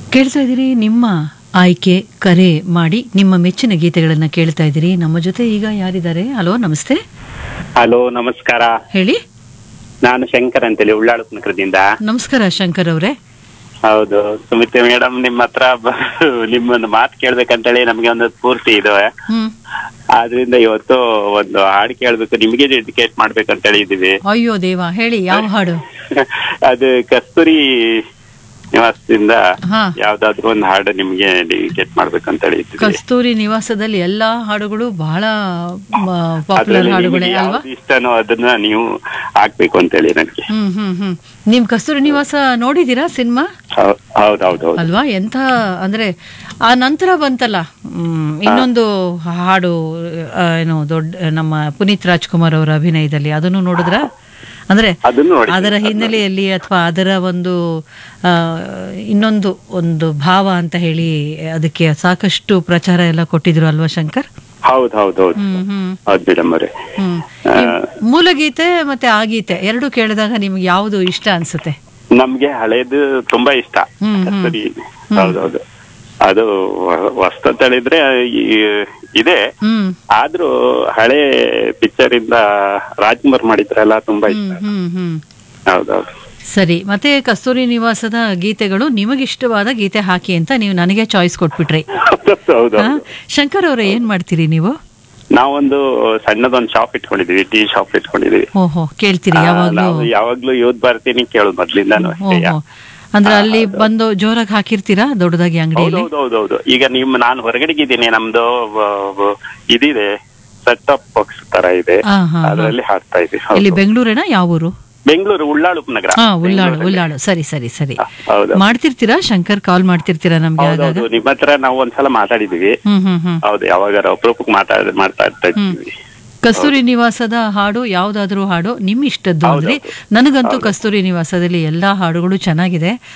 ಕೇಳ್ತಾ ಇದ್ದೀರಿ ನಿಮ್ಮ ಆಯ್ಕೆ ಕರೆ ಮಾಡಿ ನಿಮ್ಮ ಮೆಚ್ಚಿನ ಗೀತೆಗಳನ್ನ ಕೇಳ್ತಾ ಇದ್ದೀರಿ ನಮ್ಮ ಜೊತೆ ಈಗ ಯಾರಿದ್ದಾರೆ ಹಲೋ ನಮಸ್ತೆ ಹಲೋ ನಮಸ್ಕಾರ ಹೇಳಿ ನಾನು ಶಂಕರ್ ಅಂತೇಳಿ ಉಳ್ಳಾಳು ನಗರದಿಂದ ನಮಸ್ಕಾರ ಶಂಕರ್ ಅವರೇ ಹೌದು ಸುಮಿತ್ರೆ ಮೇಡಮ್ ನಿಮ್ಮ ಹತ್ರ ಬ- ನಿಮ್ಮೊಂದು ಮಾತು ಕೇಳ್ಬೇಕಂತೇಳಿ ನಮ್ಗೆ ಒಂದು ಪೂರ್ತಿ ಇದು ಹ್ಮ್ ಆದ್ರಿಂದ ಇವತ್ತು ಒಂದು ಹಾಡು ಕೇಳ್ಬೇಕು ನಿಮಗೆ ಡೆಡಿಕೇಟ್ ಮಾಡ್ಬೇಕಂತೇಳಿ ಇದೀವಿ ಅಯ್ಯೋ ದೇವ ಹೇಳಿ ಯಾವ ಹಾಡು ಅದು ಕಸ್ತೂರಿ ನಿವಾಸದಿಂದ ಹಾ ಯಾವ್ದಾದ್ರು ಒಂದು ಹಾಡು ನಿಮ್ಗೆ ಡೆಡಿಕೇಟ್ ಮಾಡ್ಬೇಕಂತೇಳಿ ಇದ್ವಿ ಕಸ್ತೂರಿ ನಿವಾಸದಲ್ಲಿ ಎಲ್ಲಾ ಹಾಡುಗಳು ಬಹಳ ಪಾಪ್ಯುಲರ್ ಅದ್ರಲ್ಲಿ ಹಾಡುಗಳೇ ನಿಮ್ಗೆ ಅಲ್ವಾ ಯಾವ್ದು ಇಷ್ಟನೋ ಅದನ್ನ ನೀವು ಹಾಕ್ಬೇಕು ಅಂತೇಳಿ ನನಗೆ ಹ್ಮ್ ಹ್ಮ್ ಹ್ಮ್ ನಿಮ್ ಕಸ್ತೂರಿ ನಿವಾಸ ನೋಡಿದೀರಾ ಸಿನಿಮಾ ಹೌದೌದು ಅಲ್ವಾ ಎಂತ ಅಂದ್ರೆ ಆ ನಂತರ ಬಂತಲ್ಲ ಹ್ಮ್, ಇನ್ನೊಂದು ಹಾಡು ಆ, ಏನು ದೊಡ್ಡ ನಮ್ಮ ಪುನೀತ್ ರಾಜ್ಕುಮಾರ್ ಅವರ ಅಭಿನಯದಲ್ಲಿ ಅದನ್ನು ನೋಡಿದ್ರ ಅಂದ್ರೆ ಅದನ್ನು ನೋಡಿ ಅದರ ಹಿನ್ನೆಲೆಯಲ್ಲಿ ಅಥವಾ ಅದರ ಒಂದು ಆ, ಇನ್ನೊಂದು ಒಂದು ಭಾವ ಅಂತ ಹೇಳಿ ಅದಕ್ಕೆ ಸಾಕಷ್ಟು ಪ್ರಚಾರ ಎಲ್ಲ ಕೊಟ್ಟಿದ್ರು ಅಲ್ವಾ ಶಂಕರ್ ಹೌದ್ ಹೌದ್ ಹೌದು ಹ್ಮ್ ಹ್ಮ್ ಹೌದ್ ಮೇಡಮ್ ಅವರೇ ಹ್ಮ್ ಈ ಮೂಲ ಗೀತೆ ಮತ್ತೆ ಆ ಗೀತೆ ಎರಡು ಕೇಳಿದಾಗ ನಿಮ್ಗೆ ಯಾವುದು ಇಷ್ಟ ಅನ್ಸುತ್ತೆ ನಮ್ಗೆ ಹಳೇದು ತುಂಬಾ ಇಷ್ಟ ಹ್ಮ್, ಹ್ಮ್. ಕಸ್ತೂರಿ ಹೌದೌದು ಅದು ಹೊಸ್ತ ಹೇಳಿದ್ರೆ ಇದೆ ಹ್ಮ್ ಆದ್ರೂ ಹಳೆ ಪಿಕ್ಚರ್ ಇಂದ ರಾಜ್ಕುಮಾರ್ ಮಾಡಿದ್ರಲ್ಲ ತುಂಬಾ ಇಷ್ಟ ಹ್ಮ್ ಹ್ಮ್ ಹ್ಮ್ ಹೌದೌದು ಸರಿ ಮತ್ತೆ ಕಸ್ತೂರಿ ನಿವಾಸದ ಗೀತೆಗಳು ನಿಮಗಿಷ್ಟವಾದ ಗೀತೆ ಹಾಕಿ ಅಂತ ನೀವು ನನಗೆ ಚಾಯ್ಸ್ ಕೊಟ್ಬಿಟ್ರಿ ಹೌದೌದು ಹಾ? ಶಂಕರ್ ಅವರೇ ಏನ್ ಮಾಡ್ತೀರಿ ನೀವು ನಾವೊಂದು ಸಣ್ಣದೊಂದು ಶಾಪ್ ಇಟ್ಕೊಂಡಿದೀವಿ ಟೀ ಶಾಪ್ ಇಟ್ಕೊಂಡಿದೀವಿ ಓಹೋ ಕೇಳ್ತೀರಿ ಆ, ಯಾವಾಗ್ಲೂ ನಾವು ಯಾವಾಗ್ಲೂ ಯೂತ್ ಬರ್ತೀನಿ ಕೇಳೋದು ಮೊದ್ಲಿಂದಾನು ಅಷ್ಟೇ ಓಹೋ ಅಂದ್ರೆ ಅಲ್ಲಿ ಬಂದು ಜೋರಾಗಿ ಹಾಕಿರ್ತೀರಾ ದೊಡ್ಡದಾಗಿ ಅಂಗಡಿಯಲ್ಲಿ ಹೌದೌದೌದು ಈಗ ನಿಮ್ ನಾನು ಹೊರಗಡೆಗಿದ್ದೀನಿ ನಮ್ದು ವ- ವ- ಇದಿದೆ ಸೆಟ್ ಆಫ್ ಬಾಕ್ಸ್ ತರ ಇದೆ ಹಾ, ಹಾ, ಹಾ. ಅದರಲ್ಲಿ ಹಾಕ್ತಾ ಇದ್ದೀವಿ ಇಲ್ಲಿ ಹೌದು. ಬೆಂಗಳೂರೇನಾ ಯಾವ ಊರು ಬೆಂಗಳೂರು ಉಳ್ಳಾಳು ನಗರ ಹಾ ಉಳ್ಳಾಳು ಬೆಂಗಳೂರಲ್ಲಿ. ಉಳ್ಳಾಳು ಸರಿ ಸರಿ ಸರಿ ಹೌದು ಮಾಡ್ತಿರ್ತೀರಾ ಶಂಕರ್ ಕಾಲ್ ಮಾಡ್ತಿರ್ತೀರಾ ನಮ್ಗೆ ಆಗಾಗ ಹೌದೌದು ನಿಮ್ಮ ಹತ್ರ ನಾವು ಒಂದ್ಸಲ ಮಾತಾಡಿದೀವಿ ಹ್ಮ್ ಹ್ಮ್ ಹ್ಮ್ ಹೌದು ಯಾವಾಗಾರ ಅಪರೂಪಕ್ಕೆ ಮಾತಾಡ ಮಾಡ್ತಾ ಇರ್ತಾ ಇರ್ತೀವಿ ಕಸ್ತೂರಿ ನಿವಾಸದ ಹಾಡು ಯಾವ್ದಾದ್ರೂ ಹಾಡು ನಿಮ್ ಇಷ್ಟದ್ದು ಅಂದ್ರೆ ನನಗಂತೂ ಕಸ್ತೂರಿ ನಿವಾಸದಲ್ಲಿ ಎಲ್ಲಾ ಹಾಡುಗಳು ಚೆನ್ನಾಗಿದೆ